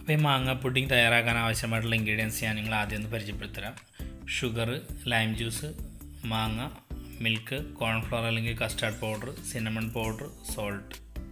അപ്പോൾ ഈ മാങ്ങ പുഡിംഗ് തയ്യാറാക്കാൻ ആവശ്യമായിട്ടുള്ള ഇൻഗ്രീഡിയൻസ് ഞാൻ നിങ്ങൾ ആദ്യം ഒന്ന് പരിചയപ്പെടുത്തരാം ഷുഗർ ലൈം ജ്യൂസ് മാങ്ങ മിൽക്ക് കോൺഫ്ലവർ അല്ലെങ്കിൽ custard powder cinnamon powder salt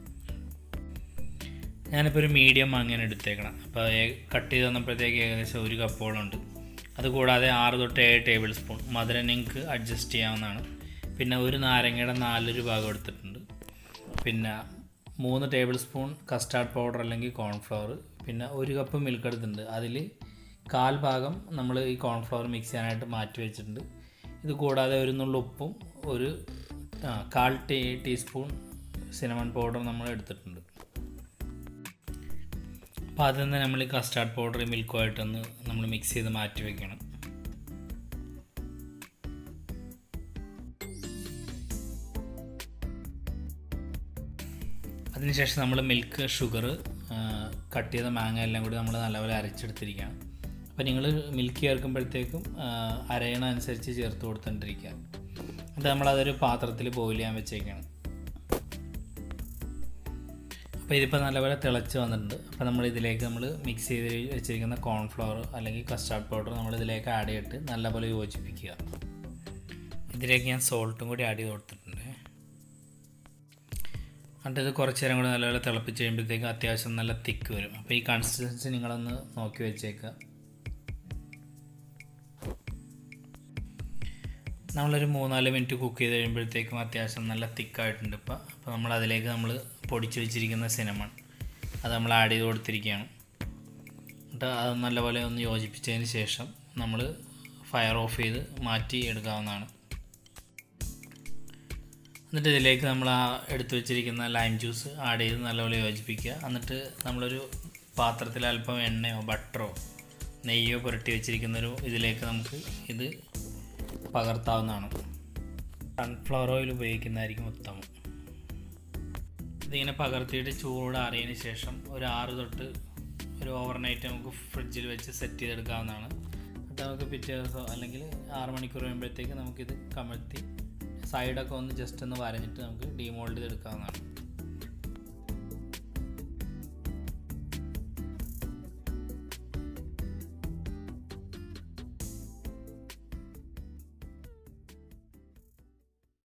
ഞാനിപ്പോൾ ഒരു മീഡിയം മാങ്ങയാണ് എടുത്തേക്കണം അപ്പോൾ കട്ട് ചെയ്ത് തന്നപ്പോഴത്തേക്ക് ഏകദേശം ഒരു കപ്പോളം ഉണ്ട് അതുകൂടാതെ ആറ് തൊട്ട് ഏഴ് ടേബിൾ സ്പൂൺ മധുരം നിങ്ങൾക്ക് അഡ്ജസ്റ്റ് ചെയ്യാവുന്നതാണ് പിന്നെ ഒരു നാരങ്ങയുടെ നാലൊരു ഭാഗം എടുത്തിട്ടുണ്ട് പിന്നെ മൂന്ന് ടേബിൾ സ്പൂൺ കസ്റ്റാർഡ് പൗഡർ അല്ലെങ്കിൽ കോൺഫ്ലവർ പിന്നെ ഒരു കപ്പ് മിൽക്ക് എടുത്തിട്ടുണ്ട് അതിൽ കാൽ ഭാഗം നമ്മൾ ഈ കോൺഫ്ലവർ മിക്സ് ചെയ്യാനായിട്ട് മാറ്റി വെച്ചിട്ടുണ്ട് ഇത് കൂടാതെ ഒരു നുള്ള ഉപ്പും ഒരു ആ, കാൽ ടീ ടീസ്പൂൺ സിനമൺ പൗഡർ നമ്മൾ എടുത്തിട്ടുണ്ട് അപ്പോൾ അതിൽ നിന്ന് നമ്മൾ ഈ കസ്റ്റാർഡ് പൗഡർ മിൽക്കുമായിട്ടൊന്ന് നമ്മൾ മിക്സ് ചെയ്ത് മാറ്റി വെക്കണം അതിനുശേഷം നമ്മൾ മിൽക്ക് ഷുഗർ കട്ട് ചെയ്ത മാങ്ങ എല്ലാം കൂടി നമ്മൾ നല്ലപോലെ അരച്ചെടുത്തിരിക്കുകയാണ് അപ്പോൾ നിങ്ങൾ മിൽക്ക് ചേർക്കുമ്പോഴത്തേക്കും ആ, അരയണ അനുസരിച്ച് ചേർത്ത് കൊടുത്തോണ്ടിരിക്കുക എന്നിട്ട് നമ്മളതൊരു പാത്രത്തിൽ ബോയിൽ ചെയ്യാൻ വെച്ചേക്കാണ് അപ്പോൾ ഇതിപ്പോൾ നല്ലപോലെ തിളച്ച് വന്നിട്ടുണ്ട് അപ്പോൾ നമ്മൾ ഇതിലേക്ക് നമ്മൾ മിക്സ് ചെയ്ത് വെച്ചിരിക്കുന്ന കോൺഫ്ലവർ അല്ലെങ്കിൽ കസ്റ്റാർഡ് പൗഡർ നമ്മൾ ഇതിലേക്ക് ആഡ് ചെയ്തിട്ട് നല്ലപോലെ യോജിപ്പിക്കുക ഇതിലേക്ക് ഞാൻ സോൾട്ടും കൂടി ആഡ് ചെയ്ത് കൊടുത്തിട്ടുണ്ട് എന്നിട്ട് ഇത് കുറച്ച് നേരം കൂടി നല്ലപോലെ തിളപ്പിച്ച് കഴിയുമ്പോഴത്തേക്കും അത്യാവശ്യം നല്ല തിക്ക് വരും അപ്പോൾ ഈ കൺസിസ്റ്റൻസി നിങ്ങളൊന്ന് നോക്കി വെച്ചേക്കുക നമ്മളൊരു മൂന്നാല് മിനിറ്റ് കുക്ക് ചെയ്ത് കഴിയുമ്പോഴത്തേക്കും അത്യാവശ്യം നല്ല തിക്കായിട്ടുണ്ട് ഇപ്പോൾ അപ്പോൾ നമ്മൾ അതിലേക്ക് നമ്മൾ പൊടിച്ച് വെച്ചിരിക്കുന്ന സിനമൺ അത് നമ്മൾ ആഡ് ചെയ്ത് കൊടുത്തിരിക്കുകയാണ് എന്നിട്ട് അത് നല്ലപോലെ ഒന്ന് യോജിപ്പിച്ചതിന് ശേഷം നമ്മൾ ഫയർ ഓഫ് ചെയ്ത് മാറ്റി എടുക്കാവുന്നതാണ് എന്നിട്ട് ഇതിലേക്ക് നമ്മൾ ആ എടുത്തു വെച്ചിരിക്കുന്ന ലൈം ജ്യൂസ് ആഡ് ചെയ്ത് നല്ലപോലെ യോജിപ്പിക്കുക എന്നിട്ട് നമ്മളൊരു പാത്രത്തിൽ അല്പം എണ്ണയോ ബട്ടറോ നെയ്യോ പുരട്ടി വെച്ചിരിക്കുന്നൊരു ഇതിലേക്ക് നമുക്ക് ഇത് പകർത്താവുന്നതാണ് സൺഫ്ലവർ ഓയിൽ ഉപയോഗിക്കുന്നതായിരിക്കും ഉത്തമം ഇതിങ്ങനെ പകർത്തിയിട്ട് ചൂടാറിയതിന് ശേഷം ഒരു ആറ് തൊട്ട് ഒരു ഓവർനൈറ്റ് നമുക്ക് ഫ്രിഡ്ജിൽ വെച്ച് സെറ്റ് ചെയ്തെടുക്കാവുന്നതാണ് എന്നിട്ട് നമുക്ക് പിറ്റേ ദിവസം അല്ലെങ്കിൽ ആറ് മണിക്കൂർ കഴിയുമ്പോഴത്തേക്ക് നമുക്കിത് കമഴ്ത്തി സൈഡൊക്കെ ഒന്ന് ജസ്റ്റ് ഒന്ന് വരഞ്ഞിട്ട് നമുക്ക് ഡീമോൾഡ് ചെയ്തെടുക്കാവുന്നതാണ്